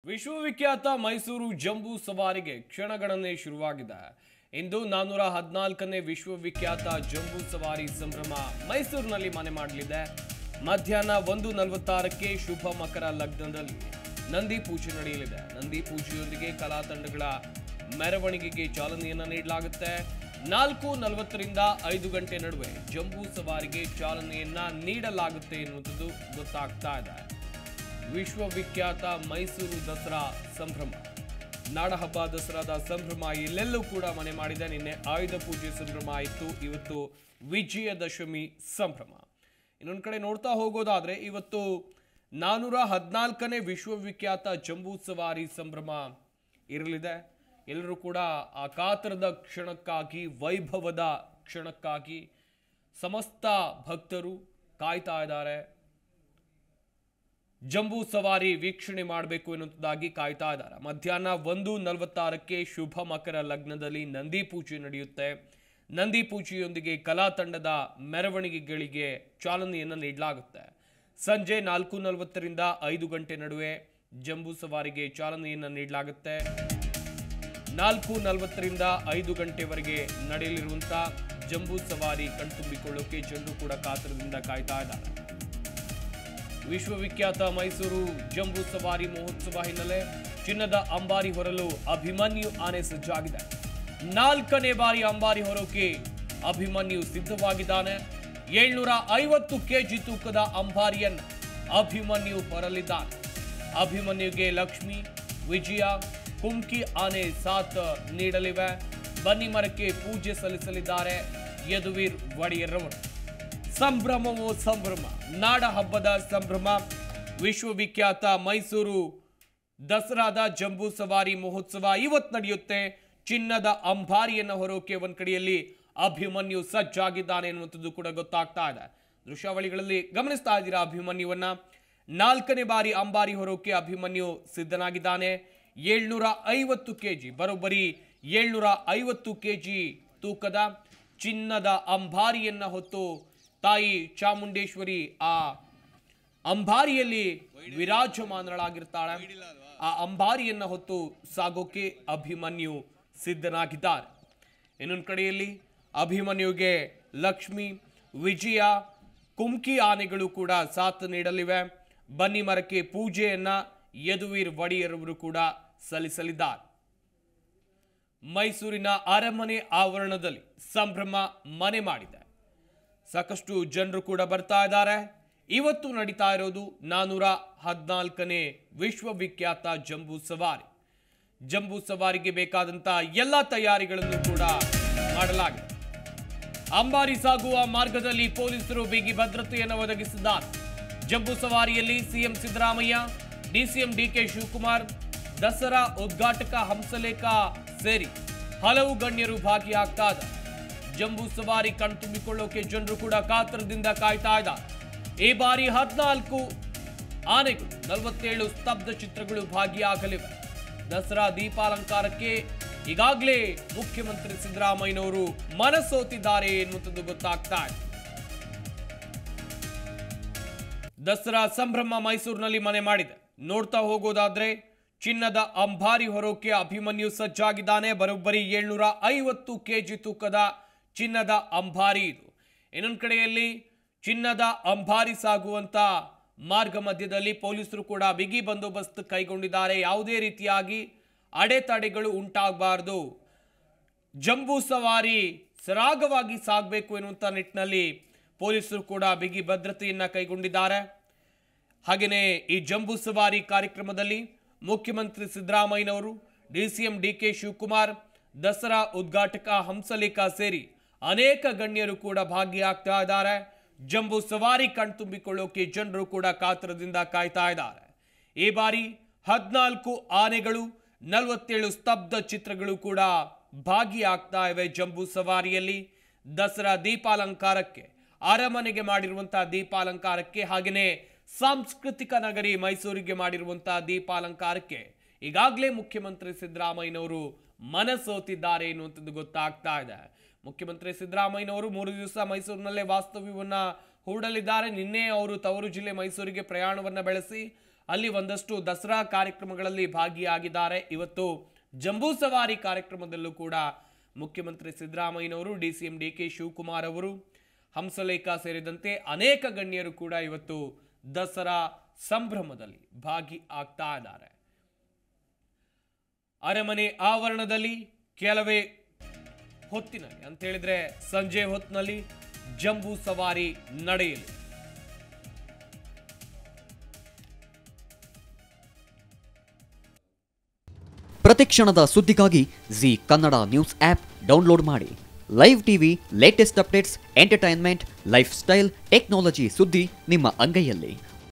ವಿಶ್ವವಿಖ್ಯಾತ ಮೈಸೂರು ಜಂಬೂ ಸವಾರಿಗೆ ಕ್ಷಣಗಣನೆ ಶುರುವಾಗಿದೆ ಇಂದು ನಾನ್ನೂರ ಹದಿನಾಲ್ಕನೇ ವಿಶ್ವವಿಖ್ಯಾತ ಜಂಬೂ ಸವಾರಿ ಸಂಭ್ರಮ ಮೈಸೂರಿನಲ್ಲಿ ಮನೆ ಮಾಡಲಿದೆ ಮಧ್ಯಾಹ್ನ ಒಂದು ನಲವತ್ತಾರಕ್ಕೆ ಶುಭ ಮಕರ ಲಗ್ನದಲ್ಲಿ ನಂದಿ ಪೂಜೆ ನಡೆಯಲಿದೆ ನಂದಿ ಪೂಜೆಯೊಂದಿಗೆ ಕಲಾ ತಂಡಗಳ ಮೆರವಣಿಗೆಗೆ ಚಾಲನೆಯನ್ನ ನೀಡಲಾಗುತ್ತೆ ನಾಲ್ಕು ನಲವತ್ತರಿಂದ ಐದು ಗಂಟೆ ನಡುವೆ ಜಂಬೂ ಸವಾರಿಗೆ ಚಾಲನೆಯನ್ನ ನೀಡಲಾಗುತ್ತೆ ಎನ್ನುವಂಥದ್ದು ಗೊತ್ತಾಗ್ತಾ ಇದೆ ವಿಶ್ವವಿಖ್ಯಾತ ಮೈಸೂರು ದಸರಾ ಸಂಭ್ರಮ ನಾಡಹಬ್ಬ ದಸರಾದ ಸಂಭ್ರಮ ಎಲ್ಲೆಲ್ಲೂ ಕೂಡ ಮನೆ ಮಾಡಿದೆ ನಿನ್ನೆ ಆಯುಧ ಪೂಜೆ ಸಂಭ್ರಮ ಆಯಿತು ಇವತ್ತು ವಿಜಯದಶಮಿ ಸಂಭ್ರಮ ಇನ್ನೊಂದು ಕಡೆ ನೋಡ್ತಾ ಹೋಗೋದಾದ್ರೆ ಇವತ್ತು ನಾನೂರ ಹದಿನಾಲ್ಕನೇ ವಿಶ್ವವಿಖ್ಯಾತ ಜಂಬೂ ಸವಾರಿ ಸಂಭ್ರಮ ಇರಲಿದೆ ಎಲ್ಲರೂ ಕೂಡ ಆ ಕಾತರದ ಕ್ಷಣಕ್ಕಾಗಿ ವೈಭವದ ಕ್ಷಣಕ್ಕಾಗಿ ಸಮಸ್ತ ಭಕ್ತರು ಕಾಯ್ತಾ ಇದ್ದಾರೆ ಜಂಬೂ ಸವಾರಿ ವೀಕ್ಷಣೆ ಮಾಡಬೇಕು ಎನ್ನುವುದಾಗಿ ಕಾಯ್ತಾ ಇದ್ದಾರೆ ಮಧ್ಯಾಹ್ನ ಒಂದು ನಲವತ್ತಾರಕ್ಕೆ ಶುಭ ಮಕರ ಲಗ್ನದಲ್ಲಿ ನಂದಿ ಪೂಜೆ ನಡೆಯುತ್ತೆ ನಂದಿ ಪೂಜೆಯೊಂದಿಗೆ ಕಲಾ ತಂಡದ ಮೆರವಣಿಗೆಗಳಿಗೆ ಚಾಲನೆಯನ್ನು ನೀಡಲಾಗುತ್ತೆ ಸಂಜೆ ನಾಲ್ಕು ನಲವತ್ತರಿಂದ ಐದು ಗಂಟೆ ನಡುವೆ ಜಂಬೂ ಸವಾರಿಗೆ ಚಾಲನೆಯನ್ನು ನೀಡಲಾಗುತ್ತೆ ನಾಲ್ಕು ನಲವತ್ತರಿಂದ ಐದು ಗಂಟೆವರೆಗೆ ನಡೆಯಲಿರುವಂಥ ಜಂಬೂ ಸವಾರಿ ಕಣ್ತುಂಬಿಕೊಳ್ಳೋಕೆ ಜನರು ಕೂಡ ಕಾತರದಿಂದ ಕಾಯ್ತಾ ಇದ್ದಾರೆ ವಿಶ್ವವಿಖ್ಯಾತ ಮೈಸೂರು ಜಂಬೂ ಸವಾರಿ ಮಹೋತ್ಸವ ಹಿನ್ನೆಲೆ ಚಿನ್ನದ ಅಂಬಾರಿ ಹೊರಲು ಅಭಿಮನ್ಯು ಆನೆ ಸಜ್ಜಾಗಿದೆ ನಾಲ್ಕನೇ ಬಾರಿ ಅಂಬಾರಿ ಹೊರೋಕೆ ಅಭಿಮನ್ಯು ಸಿದ್ಧವಾಗಿದ್ದಾನೆ ಏಳ್ನೂರ ಐವತ್ತು ಕೆಜಿ ತೂಕದ ಅಂಬಾರಿಯನ್ನು ಅಭಿಮನ್ಯು ಹೊರಲಿದ್ದಾನೆ ಅಭಿಮನ್ಯುಗೆ ಲಕ್ಷ್ಮಿ ವಿಜಯ ಕುಮ್ಕಿ ಆನೆ ಸಾಥ್ ನೀಡಲಿವೆ ಬನ್ನಿ ಮರಕ್ಕೆ ಪೂಜೆ ಸಲ್ಲಿಸಲಿದ್ದಾರೆ ಯದುವೀರ್ ಒಡೆಯರ್ರವರು ಸಂಭ್ರಮವೋ ಸಂಭ್ರಮ ನಾಡ ಹಬ್ಬದ ಸಂಭ್ರಮ ವಿಶ್ವವಿಖ್ಯಾತ ಮೈಸೂರು ದಸರಾದ ಜಂಬೂ ಸವಾರಿ ಮಹೋತ್ಸವ ಇವತ್ತು ನಡೆಯುತ್ತೆ ಚಿನ್ನದ ಅಂಬಾರಿಯನ್ನು ಹೊರೋಕೆ ಒಂದ್ ಕಡೆಯಲ್ಲಿ ಅಭಿಮನ್ಯು ಸಜ್ಜಾಗಿದ್ದಾನೆ ಎನ್ನುವಂಥದ್ದು ಕೂಡ ಗೊತ್ತಾಗ್ತಾ ಇದೆ ದೃಶ್ಯಾವಳಿಗಳಲ್ಲಿ ಗಮನಿಸ್ತಾ ಇದ್ದೀರಾ ಅಭಿಮನ್ಯುವನ್ನ ನಾಲ್ಕನೇ ಬಾರಿ ಅಂಬಾರಿ ಹೊರೋಕೆ ಅಭಿಮನ್ಯು ಸಿದ್ಧನಾಗಿದ್ದಾನೆ ಏಳ್ನೂರ ಐವತ್ತು ಕೆಜಿ ಬರೋಬ್ಬರಿ ಏಳ್ನೂರ ಐವತ್ತು ಕೆಜಿ ತೂಕದ ಚಿನ್ನದ ಅಂಬಾರಿಯನ್ನ ಹೊತ್ತು ತಾಯಿ ಚಾಮುಂಡೇಶ್ವರಿ ಆ ಅಂಬಾರಿಯಲ್ಲಿ ವಿರಾಜಮಾನಳಾಗಿರ್ತಾಳೆ ಆ ಅಂಬಾರಿಯನ್ನ ಹೊತ್ತು ಸಾಗೋಕೆ ಅಭಿಮನ್ಯು ಸಿದ್ಧನಾಗಿದ್ದಾರೆ ಇನ್ನೊಂದು ಕಡೆಯಲ್ಲಿ ಅಭಿಮನ್ಯುಗೆ ಲಕ್ಷ್ಮಿ ವಿಜಯ ಕುಮ್ಕಿ ಆನೆಗಳು ಕೂಡ ಸಾಥ್ ನೀಡಲಿವೆ ಬನ್ನಿ ಮರಕ್ಕೆ ಪೂಜೆಯನ್ನ ಯದುವೀರ್ ಒಡೆಯರವರು ಕೂಡ ಸಲ್ಲಿಸಲಿದ್ದಾರೆ ಮೈಸೂರಿನ ಅರಮನೆ ಆವರಣದಲ್ಲಿ ಸಂಭ್ರಮ ಮನೆ ಮಾಡಿದೆ ಸಾಕಷ್ಟು ಜನರು ಕೂಡ ಬರ್ತಾ ಇದ್ದಾರೆ ಇವತ್ತು ನಡೀತಾ ಇರೋದು ನಾನೂರ ಹದಿನಾಲ್ಕನೇ ವಿಶ್ವವಿಖ್ಯಾತ ಜಂಬೂ ಸವಾರಿ ಜಂಬೂ ಸವಾರಿಗೆ ಬೇಕಾದಂತ ಎಲ್ಲ ತಯಾರಿಗಳನ್ನು ಕೂಡ ಮಾಡಲಾಗಿದೆ ಅಂಬಾರಿ ಸಾಗುವ ಮಾರ್ಗದಲ್ಲಿ ಪೊಲೀಸರು ಬಿಗಿ ಭದ್ರತೆಯನ್ನು ಒದಗಿಸಿದ್ದಾರೆ ಜಂಬೂ ಸವಾರಿಯಲ್ಲಿ CM Siddaramaiah DCM D K Shivakumar Dasara ಉದ್ಘಾಟಕ ಹಂಸಲೇಖ ಸೇರಿ ಹಲವು ಗಣ್ಯರು ಭಾಗಿಯಾಗ್ತಾ ಇದ್ದಾರೆ ಜಂಬೂ ಸವಾರಿ ಕಣ್ತುಂಬಿಕೊಳ್ಳೋಕೆ ಜನರು ಕೂಡ ಕಾತರದಿಂದ ಕಾಯ್ತಾ ಇದ್ದಾರೆ ಈ ಬಾರಿ ಹದಿನಾಲ್ಕು ಆನೆಗಳು ನಲವತ್ತೇಳು ಸ್ತಬ್ಧ ಚಿತ್ರಗಳು ಭಾಗಿಯಾಗಲಿವೆ ದಸರಾ ದೀಪಾಲಂಕಾರಕ್ಕೆ ಈಗಾಗಲೇ ಮುಖ್ಯಮಂತ್ರಿ ಸಿದ್ದರಾಮಯ್ಯನವರು ಮನಸೋತಿದ್ದಾರೆ ಎನ್ನುವಂಥದ್ದು ಗೊತ್ತಾಗ್ತಾ ಇದೆ ದಸರಾ ಸಂಭ್ರಮ ಮೈಸೂರಿನಲ್ಲಿ ಮನೆ ಮಾಡಿದೆ ನೋಡ್ತಾ ಹೋಗೋದಾದ್ರೆ ಚಿನ್ನದ ಅಂಬಾರಿ ಹೊರೋಕೆ ಅಭಿಮನ್ಯು ಸಜ್ಜಾಗಿದ್ದಾನೆ ಬರೋಬ್ಬರಿ ಏಳ್ನೂರ ಐವತ್ತು ಕೆಜಿ ತೂಕದ ಚಿನ್ನದ ಅಂಬಾರಿ ಇದು ಇನ್ನೊಂದು ಕಡೆಯಲ್ಲಿ ಚಿನ್ನದ ಅಂಬಾರಿ ಸಾಗುವಂತ ಮಾರ್ಗ ಮಧ್ಯದಲ್ಲಿ ಪೊಲೀಸರು ಕೂಡ ಬಿಗಿ ಬಂದೋಬಸ್ತ್ ಕೈಗೊಂಡಿದ್ದಾರೆ ಯಾವುದೇ ರೀತಿಯಾಗಿ ಅಡೆತಡೆಗಳು ಉಂಟಾಗಬಾರದು ಜಂಬೂ ಸವಾರಿ ಸರಾಗವಾಗಿ ಸಾಗಬೇಕು ಎನ್ನುವಂಥ ನಿಟ್ಟಿನಲ್ಲಿ ಪೊಲೀಸರು ಕೂಡ ಬಿಗಿ ಭದ್ರತೆಯನ್ನ ಕೈಗೊಂಡಿದ್ದಾರೆ ಹಾಗೆಯೇ ಈ ಜಂಬೂ ಸವಾರಿ ಕಾರ್ಯಕ್ರಮದಲ್ಲಿ ಮುಖ್ಯಮಂತ್ರಿ ಸಿದ್ದರಾಮಯ್ಯನವರು ಡಿಸಿಎಂ ಡಿಕೆ ಶಿವಕುಮಾರ್ ದಸರಾ ಉದ್ಘಾಟಕ ಹಂಸಲೇಖ ಸೇರಿ ಅನೇಕ ಗಣ್ಯರು ಕೂಡ ಭಾಗಿಯಾಗ್ತಾ ಇದ್ದಾರೆ ಜಂಬೂ ಸವಾರಿ ಕಣ್ತುಂಬಿಕೊಳ್ಳೋಕೆ ಜನರು ಕೂಡ ಕಾತರದಿಂದ ಕಾಯ್ತಾ ಇದ್ದಾರೆ ಈ ಬಾರಿ ಹದಿನಾಲ್ಕು ಆನೆಗಳು ನಲವತ್ತೇಳು ಸ್ತಬ್ಧ ಚಿತ್ರಗಳು ಕೂಡ ಭಾಗಿಯಾಗ್ತಾ ಇವೆ ಜಂಬೂ ಸವಾರಿಯಲ್ಲಿ ದಸರಾ ದೀಪಾಲಂಕಾರಕ್ಕೆ ಅರಮನೆಗೆ ಮಾಡಿರುವಂತಹ ದೀಪಾಲಂಕಾರಕ್ಕೆ ಹಾಗೆಯೇ ಸಾಂಸ್ಕೃತಿಕ ನಗರಿ ಮೈಸೂರಿಗೆ ಮಾಡಿರುವಂತಹ ದೀಪಾಲಂಕಾರಕ್ಕೆ ಈಗಾಗಲೇ ಮುಖ್ಯಮಂತ್ರಿ ಸಿದ್ದರಾಮಯ್ಯನವರು ಮನಸೋತಿದ್ದಾರೆ ಎನ್ನುವಂಥದ್ದು ಗೊತ್ತಾಗ್ತಾ ಇದೆ ಮುಖ್ಯಮಂತ್ರಿ ಸಿದ್ದರಾಮಯ್ಯನವರು ಮೂರು ದಿವಸ ಮೈಸೂರಿನಲ್ಲೇ ವಾಸ್ತವ್ಯವನ್ನ ಹೂಡಲಿದ್ದಾರೆ ನಿನ್ನೆ ಅವರು ತವರು ಜಿಲ್ಲೆ ಮೈಸೂರಿಗೆ ಪ್ರಯಾಣವನ್ನ ಬೆಳೆಸಿ ಅಲ್ಲಿ ಒಂದಷ್ಟು ದಸರಾ ಕಾರ್ಯಕ್ರಮಗಳಲ್ಲಿ ಭಾಗಿಯಾಗಿದ್ದಾರೆ ಇವತ್ತು ಜಂಬೂ ಸವಾರಿ ಕಾರ್ಯಕ್ರಮದಲ್ಲೂ ಕೂಡ ಮುಖ್ಯಮಂತ್ರಿ ಸಿದ್ದರಾಮಯ್ಯನವರು D C M D K Shivakumar ಅವರು ಹಂಸಲೇಖ ಸೇರಿದಂತೆ ಅನೇಕ ಗಣ್ಯರು ಕೂಡ ಇವತ್ತು ದಸರಾ ಸಂಭ್ರಮದಲ್ಲಿ ಭಾಗಿ ಆಗ್ತಾ ಇದ್ದಾರೆ ಅರಮನೆ ಆವರಣದಲ್ಲಿ ಕೆಲವೇ ಹೊತ್ತಿನಲ್ಲಿ ಅಂತ ಹೇಳಿದ್ರೆ ಸಂಜೆ ಹೊತ್ತಿನಲ್ಲಿ ಜಂಬೂ ಸವಾರಿ ನಡೆಯಲಿ ಪ್ರತಿಕ್ಷಣದ ಸುದ್ದಿಗಾಗಿ Zee Kannada news app download ಮಾಡಿ live TV latest updates entertainment lifestyle technology ಸುದ್ದಿ ನಿಮ್ಮ ಅಂಗೈಯಲ್ಲಿ